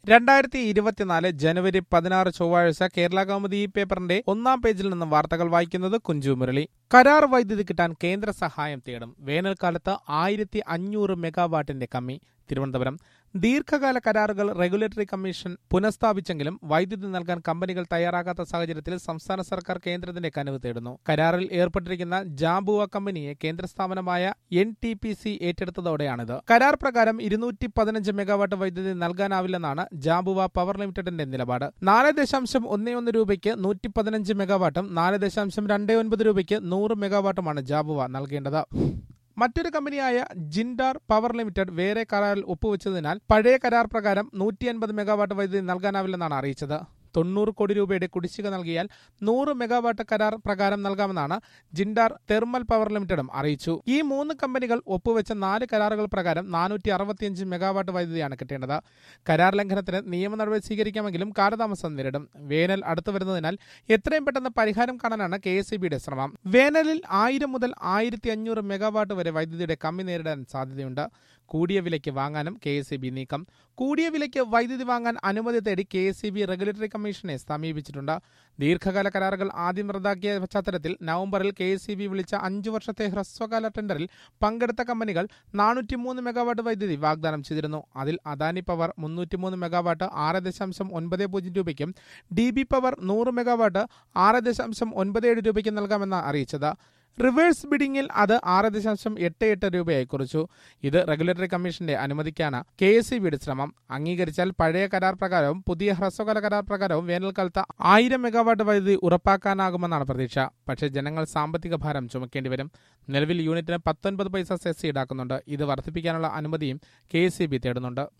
രണ്ടായിരത്തി ഇരുപത്തിനാല് ജനുവരി പതിനാറ് ചൊവ്വാഴ്ച കേരള കൗമുദി പേപ്പറിന്റെ ഒന്നാം പേജിൽ നിന്നും വാർത്തകൾ വായിക്കുന്നത് കുഞ്ചു മുരളി കരാർ വൈദ്യുതി കിട്ടാൻ കേന്ദ്ര സഹായം തേടും വേനൽക്കാലത്ത് ആയിരത്തി അഞ്ഞൂറ് മെഗാവാട്ടിന്റെ കമ്മി തിരുവനന്തപുരം ദീർഘകാല കരാറുകൾ റെഗുലേറ്ററി കമ്മീഷൻ പുനഃസ്ഥാപിച്ചെങ്കിലും വൈദ്യുതി നൽകാൻ കമ്പനികൾ തയ്യാറാകാത്ത സാഹചര്യത്തിൽ സംസ്ഥാന സർക്കാർ കേന്ദ്രത്തിന്റെ കനിവ് തേടുന്നു കരാറിൽ ഏർപ്പെട്ടിരിക്കുന്ന ജാബുവ കമ്പനിയെ കേന്ദ്ര സ്ഥാപനമായ എൻ ടി പി സി ഏറ്റെടുത്തതോടെയാണിത് കരാർ പ്രകാരം ഇരുന്നൂറ്റി പതിനഞ്ച് മെഗാവാട്ട് വൈദ്യുതി നൽകാനാവില്ലെന്നാണ് ജാബുവ പവർ ലിമിറ്റഡിന്റെ നിലപാട് നാല് ദശാംശം ഒന്നേ ഒന്ന് രൂപയ്ക്ക് നൂറ്റി പതിനഞ്ച് മെഗാവാട്ടും നാല് ദശാംശം രണ്ട് ഒൻപത് രൂപയ്ക്ക് നൂറ് മെഗാവാട്ടുമാണ് ജാബുവ നൽകേണ്ടത് മറ്റൊരു കമ്പനിയായ ജിൻഡാർ പവർ ലിമിറ്റഡ് വേറെ കരാറിൽ ഒപ്പുവെച്ചതിനാൽ പഴയ കരാർ പ്രകാരം നൂറ്റി അൻപത് മെഗാവാട്ട് വൈദ്യുതി നൽകാനാവില്ലെന്നാണ് അറിയിച്ചത് തൊണ്ണൂറ് കോടി രൂപയുടെ കുടിശ്ശിക നൽകിയാൽ നൂറ് മെഗാവാട്ട് കരാർ പ്രകാരം നൽകാമെന്നാണ് ജിൻഡാർ തെർമൽ പവർ ലിമിറ്റഡും അറിയിച്ചു ഈ മൂന്ന് കമ്പനികൾ ഒപ്പുവെച്ച നാല് കരാറുകൾ പ്രകാരം നാനൂറ്റി അറുപത്തിയഞ്ച് മെഗാവാട്ട് വൈദ്യുതിയാണ് കിട്ടേണ്ടത് കരാർ ലംഘനത്തിന് നിയമ നടപടി സ്വീകരിക്കാമെങ്കിലും കാലതാമസം നേരിടും വേനൽ അടുത്തു വരുന്നതിനാൽ എത്രയും പെട്ടെന്ന് പരിഹാരം കാണാനാണ് കെ എസ് ശ്രമം വേനലിൽ ആയിരം മുതൽ ആയിരത്തി അഞ്ഞൂറ് മെഗാവാട്ട് വരെ വൈദ്യുതിയുടെ കമ്മി നേരിടാൻ സാധ്യതയുണ്ട് കൂടിയ വിലയ്ക്ക് വാങ്ങാനും കെ എസ് നീക്കം കൂടിയ വിലയ്ക്ക് വൈദ്യുതി വാങ്ങാൻ അനുമതി തേടി കെ എസ് റെഗുലേറ്ററി കമ്മീഷനെ സമീപിച്ചിട്ടുണ്ട് ദീർഘകാല കരാറുകൾ ആദ്യം റദ്ദാക്കിയ പശ്ചാത്തലത്തിൽ നവംബറിൽ കെ എസ് വിളിച്ച അഞ്ചു വർഷത്തെ ഹ്രസ്വകാല ടെൻഡറിൽ പങ്കെടുത്ത കമ്പനികൾ നാനൂറ്റിമൂന്ന് മെഗാവാട്ട് വൈദ്യുതി വാഗ്ദാനം ചെയ്തിരുന്നു അതിൽ അദാനി പവർ മുന്നൂറ്റിമൂന്ന് മെഗാവാട്ട് ആറ് ദശാംശം ഒൻപത് പൂജ്യം രൂപയ്ക്കും ഡി ബി പവർ നൂറ് മെഗാവാട്ട് ആറ് ദശാംശം ഒൻപത് ഏഴ് രൂപയ്ക്കും നൽകാമെന്ന് അറിയിച്ചത് റിവേഴ്സ് ബിഡിംഗിൽ അത് ആറ് ദശാംശം എട്ട് എട്ട് രൂപയായി കുറിച്ചു ഇത് റെഗുലേറ്ററി കമ്മീഷന്റെ അനുമതിക്കാണ് കെ എസ് ബിയുടെ ശ്രമം അംഗീകരിച്ചാൽ പഴയ കരാർ പ്രകാരവും പുതിയ ഹ്രസ്വകാല കരാർ പ്രകാരവും വേനൽക്കാലത്ത് ആയിരം മെഗാവാട്ട് വൈദ്യുതി ഉറപ്പാക്കാനാകുമെന്നാണ് പ്രതീക്ഷ പക്ഷേ ജനങ്ങൾ സാമ്പത്തിക ഭാരം ചുമക്കേണ്ടി വരും നിലവിൽ യൂണിറ്റിന് പത്തൊൻപത് പൈസ സെസ് ഈടാക്കുന്നുണ്ട് ഇത് വർദ്ധിപ്പിക്കാനുള്ള അനുമതിയും കെ തേടുന്നുണ്ട്